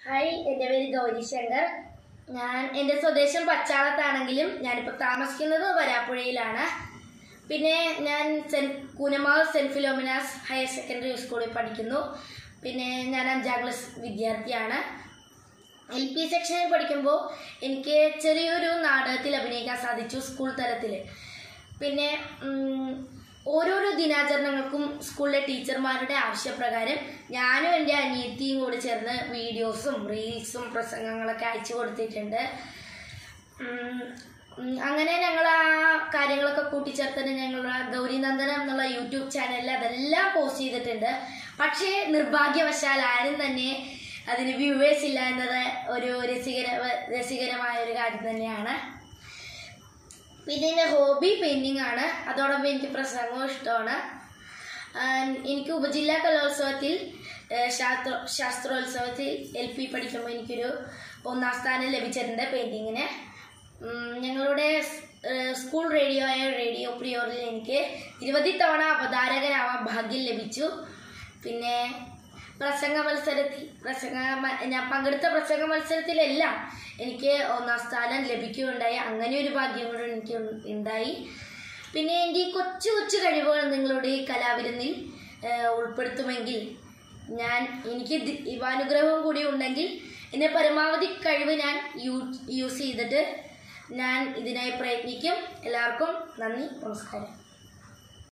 hi എൻ്റെ പേര് ഗൗരി ശങ്കർ ഞാൻ എൻ്റെ സ്വദേശം പച്ചാളത്താണെങ്കിലും ഞാനിപ്പോൾ താമസിക്കുന്നത് വരാപ്പുഴയിലാണ് പിന്നെ ഞാൻ saint Koonammavu saint Philomena's higher secondary സ്കൂളിൽ പഠിക്കുന്നു പിന്നെ ഞാൻ അഞ്ചാം ക്ലാസ് വിദ്യാർത്ഥിയാണ് എൽ പി സെക്ഷനിൽ പഠിക്കുമ്പോൾ എനിക്ക് ചെറിയൊരു നാടകത്തിൽ അഭിനയിക്കാൻ സാധിച്ചു സ്കൂൾ തലത്തിൽ പിന്നെ ഉം, ഓരോരോ ദിനാചരണങ്ങൾക്കും സ്കൂളിലെ ടീച്ചർമാരുടെ ആവശ്യപ്രകാരം ഞാനും എൻ്റെ അനിയത്തിയും കൂടി ചേർന്ന് വീഡിയോസും റീൽസും പ്രസംഗങ്ങളൊക്കെ അയച്ചു കൊടുത്തിട്ടുണ്ട് ഉം, ഉം, അങ്ങനെ ഞങ്ങൾ ആ കാര്യങ്ങളൊക്കെ കൂട്ടിച്ചേർത്തിട്ട് ഞങ്ങളുടെ ഗൗരിനന്ദനം എന്നുള്ള യൂട്യൂബ് ചാനലിൽ അതെല്ലാം പോസ്റ്റ് ചെയ്തിട്ടുണ്ട് പക്ഷേ നിർഭാഗ്യവശാൽ ആരും തന്നെ അതിന് വ്യൂവേഴ്സ് ഇല്ല എന്നത് ഒരു രസികര രസികരമായ ഒരു കാര്യം തന്നെയാണ് പിന്നെ എൻ്റെ ഹോബി പെയിൻറ്റിങ് ആണ് അതോടൊപ്പം എനിക്ക് പ്രസംഗവും ഇഷ്ടമാണ് ആൻഡ് എനിക്ക് ഉപജില്ലാ കലോത്സവത്തിൽ ഏഹ്, ശാസ്ത്ര ശാസ്ത്രോത്സവത്തിൽ എൽ പി പഠിക്കുമ്പോൾ എനിക്കൊരു ഒന്നാം സ്ഥാനം ലഭിച്ചിട്ടുണ്ട് പെയിൻറ്റിങ്ങിന് ഞങ്ങളുടെ സ്- ഏഹ്, സ്കൂൾ റേഡിയോ ആയ റേഡിയോ പ്രിയോറിൽ എനിക്ക് നിരവധി തവണ അവതാരകനാവാൻ ഭാഗ്യം ലഭിച്ചു പിന്നെ പ്രസംഗ മത്സരത്തിൽ പ്രസംഗ മ- ഞാൻ പങ്കെടുത്ത പ്രസംഗ മത്സരത്തിലെല്ലാം എനിക്ക് ഒന്നാം സ്ഥാനം ലഭിക്കുകയുണ്ടായി അങ്ങനെ ഒരു ഭാഗ്യം കൂടെ എനിക്ക് ഉ- ഉണ്ടായി പിന്നെ എൻ്റെ ഈ കൊച്ചു കൊച്ചു കഴിവുകൾ നിങ്ങളുടെ ഈ കലാവിരുന്നിൽ ഏഹ്, ഉൾപ്പെടുത്തുമെങ്കിൽ ഞാൻ എനിക്ക് ദി- ദൈവാനുഗ്രഹവും കൂടി ഉണ്ടെങ്കിൽ എന്നെ പരമാവധി കഴിവ് ഞാൻ യൂസ് യൂസ് ചെയ്തിട്ട് ഞാൻ ഇതിനായി പ്രയത്നിക്കും എല്ലാവർക്കും നന്ദി നമസ്കാരം